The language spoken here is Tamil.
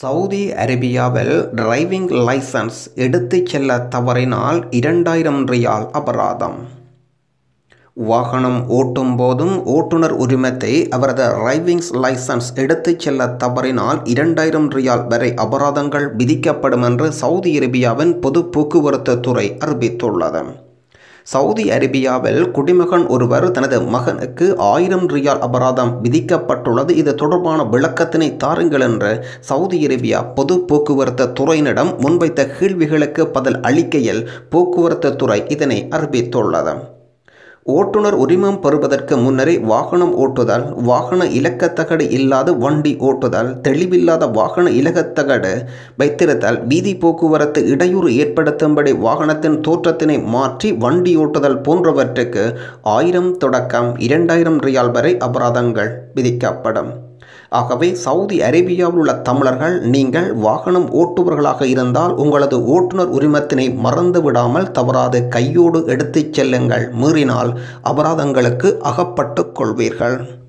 சவுதி அரேபியாவில் டிரைவிங் லைசன்ஸ் எடுத்துச் செல்ல தவறினால் இரண்டாயிரம் ரியால் அபராதம் வாகனம் ஓட்டும் போதும் ஓட்டுநர் உரிமத்தை அவரது டிரைவிங் லைசன்ஸ் எடுத்துச் செல்ல தவறினால் இரண்டாயிரம் ரியால் வரை அபராதங்கள் விதிக்கப்படும் என்று சவுதி அரேபியாவின் பொது போக்குவரத்து துறை அறிவித்துள்ளது சவுதி அரேபியாவில் குடிமகன் ஒருவர் தனது மகனுக்கு ஆயிரம் ரியால் அபராதம் விதிக்கப்பட்டுள்ளது இது தொடர்பான விளக்கத்தினை தாருங்கள் என்று சவுதி அரேபியா பொது போக்குவரத்து துறையினிடம் முன்வைத்த கேள்விகளுக்கு பதில் அளிக்கையில் போக்குவரத்து துறை இதனை அறிவித்துள்ளது ஓட்டுநர் உரிமம் பெறுவதற்கு முன்னரே வாகனம் ஓட்டுதல் வாகன இலக்கத்தகடு இல்லாத வண்டி ஓட்டுதல் தெளிவில்லாத வாகன இலக்கத்தகடு வைத்திருத்தல் வீதி போக்குவரத்து இடையூறு ஏற்படுத்தும்படி வாகனத்தின் தோற்றத்தினை மாற்றி வண்டி ஓட்டுதல் போன்றவற்றுக்கு ஆயிரம் தொடக்கம் இரண்டாயிரம் ரியால் வரை அபராதங்கள் விதிக்கப்படும் ஆகவே சவுதி அரேபியாவில் உள்ள தமிழர்கள் நீங்கள் வாகனம் ஓட்டுபவர்களாக இருந்தால் உங்களது ஓட்டுநர் உரிமத்தினை மறந்து விடாமல் தவறாது கையோடு எடுத்துச் செல்லுங்கள் மீறினால் அபராதங்களுக்கு அகப்பட்டு கொள்வீர்கள்